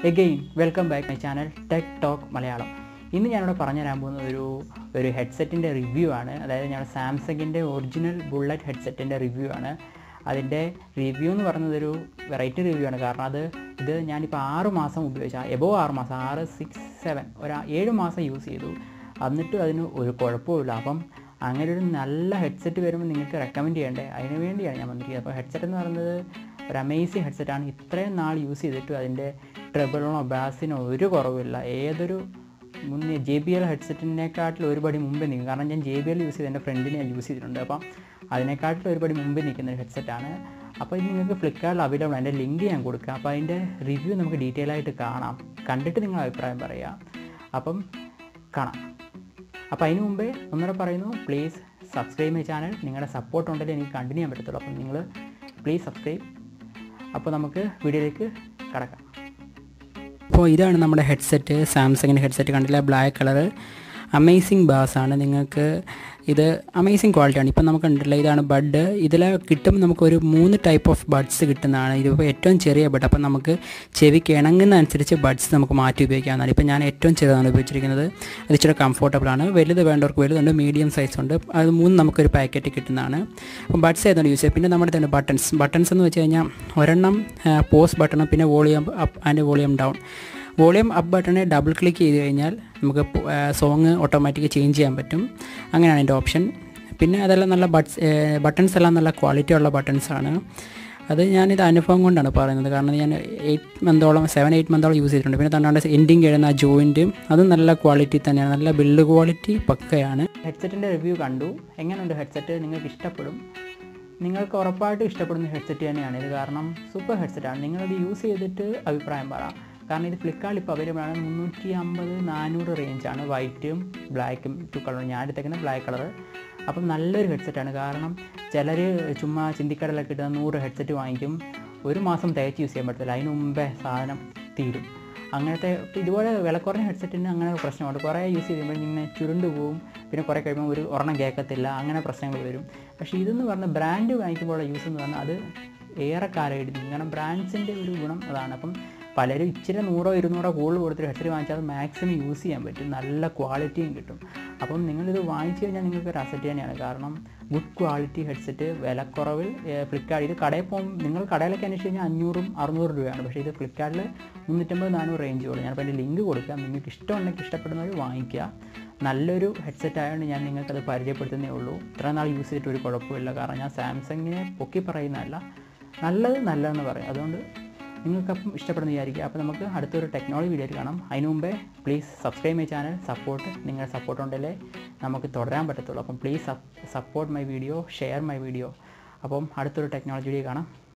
again welcome back my channel tech talk Malayalam ഇന്ന് ഞാനിവിടെ പറഞ്ഞു തരാൻ പോകുന്ന ഒരു ഒരു ഹെഡ്സെറ്റിൻ്റെ റിവ്യൂ ആണ് അതായത് ഞാൻ സാംസങ്ങിൻ്റെ ഒറിജിനൽ ബുള്ളറ്റ് ഹെഡ്സെറ്റിൻ്റെ റിവ്യൂ ആണ് അതിൻ്റെ റിവ്യൂ എന്ന് പറയുന്നത് ഒരു വെറൈറ്റി റിവ്യൂ ആണ് കാരണം അത് ഇത് ഞാനിപ്പോൾ ആറ് മാസം ഉപയോഗിച്ച എബോ ആറ് മാസം ആറ് സിക്സ് സെവൻ ഒരു ഏഴ് മാസം യൂസ് ചെയ്തു എന്നിട്ടും അതിന് ഒരു കുഴപ്പമില്ല അപ്പം അങ്ങനെ ഒരു നല്ല ഹെഡ്സെറ്റ് വരുമ്പോൾ നിങ്ങൾക്ക് റെക്കമെൻഡ് ചെയ്യണ്ടേ അതിന് വേണ്ടിയാണ് ഞാൻ വന്നിരിക്കുന്നത് അപ്പോൾ ഹെഡ്സെറ്റ് എന്ന് പറയുന്നത് ഒരു അമേസിങ് ഹെഡ്സെറ്റാണ് ഇത്രയും നാൾ യൂസ് ചെയ്തിട്ടും അതിൻ്റെ ട്രബിളിനോ ബാസിനോ ഒരു കുറവില്ല ഏതൊരു മുന്നേ ജെ ബി എൽ ഹെഡ്സെറ്റിനെക്കാട്ടിൽ ഒരുപടി മുമ്പേ നിൽക്കും കാരണം ഞാൻ ജെ ബി എൽ യൂസ് ചെയ്ത് എൻ്റെ ഫ്രണ്ടിന് ഞാൻ യൂസ് ചെയ്തിട്ടുണ്ട് അപ്പം അതിനെക്കാട്ടിൽ ഒരുപടി മുമ്പേ നിൽക്കുന്ന ഒരു ഹെഡ്സെറ്റാണ് അപ്പോൾ ഇത് നിങ്ങൾക്ക് ഫ്ലിപ്കാർട്ടിൽ അവൈലബിൾ ആണ് എൻ്റെ ലിങ്ക് ഞാൻ കൊടുക്കാം അപ്പോൾ അതിൻ്റെ റിവ്യൂ നമുക്ക് ഡീറ്റെയിൽ ആയിട്ട് കാണാം കണ്ടിട്ട് നിങ്ങൾ അഭിപ്രായം പറയുക അപ്പം കാണാം അപ്പോൾ അതിന് മുമ്പേ ഒന്നുകൂടെ പറയുന്നു പ്ലീസ് സബ്സ്ക്രൈബ് മൈ ചാനൽ നിങ്ങളുടെ സപ്പോർട്ട് ഉണ്ടെങ്കിൽ എനിക്ക് കണ്ടിന്യൂ ചെയ്യാൻ പറ്റത്തുള്ളൂ അപ്പം നിങ്ങൾ പ്ലീസ് സബ്സ്ക്രൈബ് അപ്പോൾ നമുക്ക് വീഡിയോയിലേക്ക് കടക്കാം അപ്പോൾ ഇതാണ് നമ്മുടെ ഹെഡ്സെറ്റ് സാംസങ്ങിൻ്റെ ഹെഡ്സെറ്റ് കണ്ടില്ല ബ്ലാക്ക് കളറ് അമേസിങ് ബാസ് ആണ് നിങ്ങൾക്ക് ഇത് അമേസിങ് ക്വാളിറ്റിയാണ് ഇപ്പം നമുക്ക് ഉണ്ടല്ലോ ഇതാണ് ബഡ് ഇതിൽ കിട്ടുമ്പോൾ നമുക്കൊരു മൂന്ന് ടൈപ്പ് ഓഫ് ബഡ്സ് കിട്ടുന്നതാണ് ഇതിപ്പോൾ ഏറ്റവും ചെറിയ ബഡ് അപ്പം നമുക്ക് ചെവിക്ക് ഇണങ്ങുന്ന അനുസരിച്ച് ബഡ്സ് നമുക്ക് മാറ്റി ഉപയോഗിക്കാവുന്നതാണ് ഇപ്പം ഞാൻ ഏറ്റവും ചെറുതാണ് ഉപയോഗിച്ചിരിക്കുന്നത് അത് ഇച്ചിരി കംഫർട്ടബിൾ ആണ് വലുത് വേണ്ടവർക്ക് വലുതുണ്ട് മീഡിയം സൈസ് ഉണ്ട് അത് മൂന്ന് നമുക്കൊരു പാക്കറ്റ് കിട്ടുന്നതാണ് അപ്പം ബഡ്സ് ഏതാണ് യൂസ് ചെയ്യുക പിന്നെ നമ്മുടെ തന്നെ ബട്ടൺസ് ബട്ടൺസ് എന്ന് വെച്ച് കഴിഞ്ഞാൽ ഒരെണ്ണം പോസ് ബട്ടണും പിന്നെ volume up and volume down volume up ബട്ടണെ ഡബിൾ ക്ലിക്ക് ചെയ്ത് കഴിഞ്ഞാൽ നമുക്ക് സോങ് ഓട്ടോമാറ്റിക് ചേഞ്ച് ചെയ്യാൻ പറ്റും അങ്ങനെയാണ് എൻ്റെ ഓപ്ഷൻ പിന്നെ അതെല്ലാം നല്ല ബട്ട്സ് ബട്ടൺസ് എല്ലാം നല്ല ക്വാളിറ്റി ഉള്ള ബട്ടൺസ് ആണ് അത് ഞാനിത് അനുഭവം കൊണ്ടാണ് പറയുന്നത് കാരണം ഞാൻ എയ്റ്റ് മന്തോളം സെവൻ എയ്റ്റ് മന്തോളം യൂസ് ചെയ്തിട്ടുണ്ട് പിന്നെ തന്നാണ്ട് എൻഡിങ് എഴുതുന്ന ജോയിൻറ്റും അതും നല്ല ക്വാളിറ്റി തന്നെയാണ് നല്ല ബിൽഡ് ക്വാളിറ്റി പക്കയാണ് ഹെഡ്സെറ്റിൻ്റെ റിവ്യൂ കണ്ടു എങ്ങനെയുണ്ട് ഹെഡ്സെറ്റ് നിങ്ങൾക്ക് ഇഷ്ടപ്പെടും നിങ്ങൾക്ക് ഉറപ്പായിട്ടും ഇഷ്ടപ്പെടുന്ന ഹെഡ്സെറ്റ് തന്നെയാണ് ഇത് കാരണം സൂപ്പർ ഹെഡ്സെറ്റാണ് നിങ്ങളത് യൂസ് ചെയ്തിട്ട് അഭിപ്രായം പറ കാരണം ഇത് ഫ്ലിപ്കാർട്ടിൽ ഇപ്പോൾ അവൈലബിൾ ആണ് മുന്നൂറ്റി അമ്പത് നാനൂറ് റേഞ്ചാണ് വൈറ്റും ബ്ലാക്കും ടു കളർ ഞാൻ എടുത്തേക്കുന്ന ബ്ലാക്ക് കളർ അപ്പം നല്ലൊരു ഹെഡ്സെറ്റാണ് കാരണം ചിലർ ചുമ്മാ ചിന്തിക്കടലൊക്കെ ഇട്ട് നൂറ് ഹെഡ്സെറ്റ് വാങ്ങിക്കും ഒരു മാസം തേച്ച് യൂസ് ചെയ്യാൻ പറ്റത്തില്ല അതിന് മുമ്പേ സാധനം തീരും അങ്ങനത്തെ ഇതുപോലെ വില കുറഞ്ഞ ഹെഡ്സെറ്റിന് അങ്ങനെ പ്രശ്നമുണ്ട് കുറേ യൂസ് ചെയ്യുമ്പോൾ ഇങ്ങനെ ചുരുണ്ട് പോവും പിന്നെ കുറേ കഴിയുമ്പോൾ ഒരു ഒരെണ്ണം കേൾക്കത്തില്ല അങ്ങനെ പ്രശ്നങ്ങൾ വരും പക്ഷേ ഇതെന്ന് പറഞ്ഞാൽ ബ്രാൻഡ് വാങ്ങിക്കുമ്പോഴുള്ള യൂസ് എന്ന് പറഞ്ഞാൽ അത് ഏറെ കാലമായിട്ട് നിൽക്കും കാരണം ബ്രാൻഡ്സിൻ്റെ ഒരു ഗുണം അതാണ് അപ്പം പലരും ഇച്ചിരി നൂറോ ഇരുന്നൂറോ കൂടുതൽ കൊടുത്തിട്ട് ഹെഡ്സെറ്റ് വാങ്ങിച്ചാൽ അത് മാക്സിമം യൂസ് ചെയ്യാൻ പറ്റും നല്ല ക്വാളിറ്റിയും കിട്ടും അപ്പം നിങ്ങളിത് വാങ്ങിച്ചു കഴിഞ്ഞാൽ നിങ്ങൾക്ക് ഒരു അസറ്റ് തന്നെയാണ് കാരണം ഗുഡ് ക്വാളിറ്റി ഹെഡ്സെറ്റ് വിലക്കുറവിൽ ഫ്ലിപ്കാർട്ട് ഇത് കടയിൽ പോകും നിങ്ങൾ കടയിലൊക്കെ അന്വേഷിച്ച് കഴിഞ്ഞാൽ അഞ്ഞൂറും അറുന്നൂറ് രൂപയാണ് പക്ഷേ ഇത് ഫ്ലിപ്കാർട്ടിൽ മുന്നൂറ്റമ്പത് നാനൂറ് റേഞ്ച് ഉള്ളൂ ഞാനിപ്പോൾ എൻ്റെ ലിങ്ക് കൊടുക്കാം നിങ്ങൾക്ക് ഇഷ്ടമുണ്ടെങ്കിൽ ഇഷ്ടപ്പെടുന്നവർ വാങ്ങിക്കുക നല്ലൊരു ഹെഡ്സെറ്റ് ആയതുകൊണ്ട് ഞാൻ നിങ്ങൾക്കത് പരിചയപ്പെടുത്തുന്നേ ഉള്ളൂ ഇത്ര നാൾ യൂസ് ചെയ്തിട്ട് ഒരു കുഴപ്പമില്ല കാരണം ഞാൻ സാംസങ്ങിനെ പൊക്കി പറയുന്നതല്ല നല്ലത് നല്ലതെന്ന് പറയും അതുകൊണ്ട് നിങ്ങൾക്കപ്പം ഇഷ്ടപ്പെടുന്ന വിചാരിക്കുക അപ്പോൾ നമുക്ക് അടുത്തൊരു ടെക്നോളജി വീഡിയോയിൽ കാണാം അതിന് മുമ്പേ please subscribe my channel support നിങ്ങളുടെ സപ്പോർട്ട് ഉണ്ടെങ്കിലേ നമുക്ക് തുടരാൻ പറ്റത്തുള്ളൂ അപ്പം please support my video share my video അപ്പം അടുത്തൊരു ടെക്നോളജി വീഡിയോ കാണാം